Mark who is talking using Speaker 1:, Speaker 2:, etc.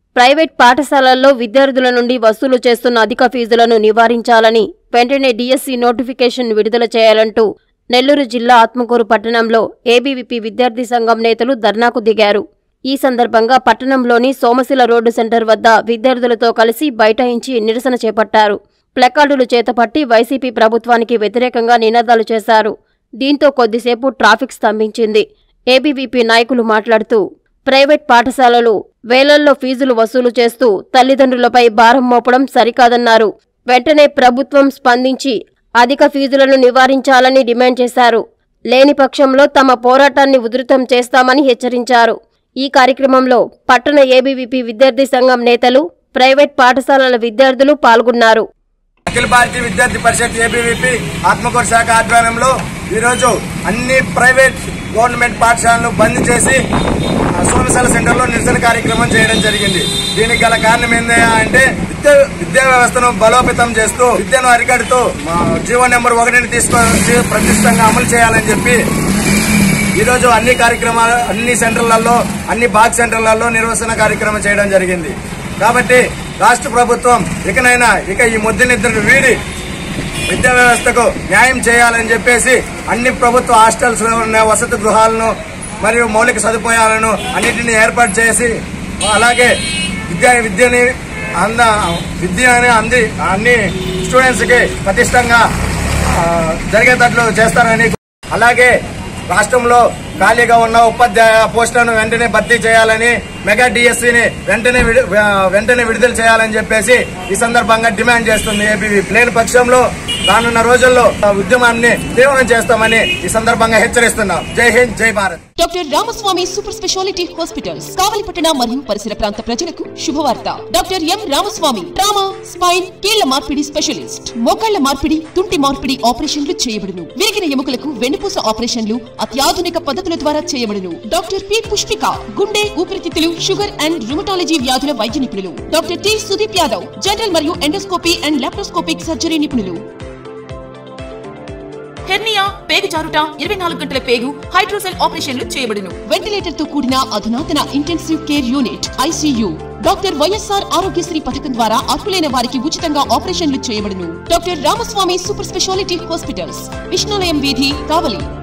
Speaker 1: private పాఠశాలల్లో విద్యార్థుల నుండి వసూలు చేస్తున్న అధిక ఫీజులను నివారించాలని వెంటనే డీఎస్సీ నోటిఫికేషన్ విడుదల చేయాలంటూ నెల్లూరు జిల్లా ఆత్మకూరు పట్టణంలో ఏబీవీపీ విద్యార్థి సంఘం నేతలు ధర్నాకు దిగారు ఈ సందర్భంగా పట్టణంలోని సోమశిల రోడ్డు సెంటర్ వద్ద విద్యార్థులతో కలిసి బైఠాయించి నిరసన చేపట్టారు ప్లకార్డులు చేతపట్టి వైసీపీ ప్రభుత్వానికి వ్యతిరేకంగా నినాదాలు చేశారు దీంతో కొద్దిసేపు ట్రాఫిక్ స్తంభించింది ఏబీవీపీ నాయకులు మాట్లాడుతూ ప్రైవేట్ పాఠశాలలు వేలల్లో ఫీజులు వసూలు చేస్తూ తల్లిదండ్రులపై భారం మోపడం సరికాదన్నారు వెంటనే ప్రభుత్వం స్పందించి అధిక ఫీజులను నివారించాలని డిమాండ్ చేశారు లేని పక్షంలో తమ పోరాటాన్ని ఉధృతం చేస్తామని హెచ్చరించారు ఈ కార్యక్రమంలో పట్టణ ఏబీవీపీ విద్యార్థి సంఘం నేతలు ప్రైవేట్ పాఠశాలల విద్యార్థులు పాల్గొన్నారు
Speaker 2: అఖిల భారతీయ విద్యార్థి పరిషత్ ఏబీవీపీ ఆత్మకూరు శాఖ ఆధ్వర్యంలో ఈరోజు అన్ని ప్రైవేట్ గవర్నమెంట్ పాఠశాలను బంద్ చేసి ఆ, సోమశాల సెంటర్లో నిరసన కార్యక్రమం చేయడం జరిగింది దీనికి గల కారణం ఏందయ్యా అంటే విద్యా విద్యా వ్యవస్థను బలోపేతం చేస్తూ విద్యను అరికడుతూ మా జీవో నెంబర్ ఒకటిని తీసుకొని ప్రతిష్టంగా అమలు చేయాలని చెప్పి ఈరోజు అన్ని కార్యక్రమాలు అన్ని సెంటర్లలో అన్ని బాగ్ సెంటర్లలో నిర్వసన కార్యక్రమం చేయడం జరిగింది కాబట్టి రాష్ట్ర ప్రభుత్వం ఇకనైనా ఇక ఈ ముద్దు నిద్రను వీడి విద్యా వ్యవస్థకు న్యాయం చేయాలని చెప్పేసి అన్ని ప్రభుత్వ హాస్టల్స్ లో ఉన్న వసతి గృహాలను మరియు మౌలిక సదుపాయాలను అన్నిటిని ఏర్పాటు చేసి అలాగే విద్యా విద్యని అంద విద్యని అంది అన్ని స్టూడెంట్స్ కి పటిష్టంగా ఆ, జరిగేటట్లు చేస్తారని అలాగే రాష్ట్రంలో ఖాళీగా ఉన్న ఉపాధ్యాయ పోస్టులను వెంటనే భర్తీ చేయాలని మెగా డిఎస్సీని వెంటనే విడు- ఆ, వెంటనే విడుదల చేయాలని చెప్పేసి ఈ సందర్భంగా డిమాండ్ చేస్తుంది ఏపీవీ లేని పక్షంలో రానున్న రోజుల్లో ఆ ఉద్యమాన్ని తీవ్రం చేస్తామని ఈ సందర్భంగా హెచ్చరిస్తున్నాం Jai Hind Jai Bharat
Speaker 3: doctor Ramaswamy super speciality hospitals కావలిపట్టణ మరియు పరిసర ప్రాంత ప్రజలకు శుభవార్త doctor M Ramaswamy trauma spine కీళ్ల మార్పిడి స్పెషలిస్ట్ మోకాళ్ల మార్పిడి తుంటి మార్పిడి ఆపరేషన్లు చేయబడును విరిగిన ఎముకలకు వెన్నుపూస ఆపరేషన్లు అత్యాధునిక పద్ధతుల ద్వారా చేయబడును డాక్టర్ పి పుష్పిక గుండె ఊపిరితిత్తులు షుగర్ అండ్ రుమటాలజీ వ్యాధుల వైద్య నిపుణులు doctor T Sudeep Yadav general మరియు ఎండోస్కోపీ అండ్ లాప్రోస్కోపిక్ సర్జరీ నిపుణులు హెర్నియా పేగు జారుట ఇరవై నాలుగు గంటల పేగు హైడ్రోసెల్ ఆపరేషన్లు చేయబడును వెంటిలేటర్ తో కూడిన అధునాతన intensive care unit ICU doctor YSR Aarogyasri పథకం ద్వారా అర్హులైన వారికి ఉచితంగా ఆపరేషన్లు చేయబడును doctor Ramaswamy super speciality hospitals Vishnulayam వీధి కావలి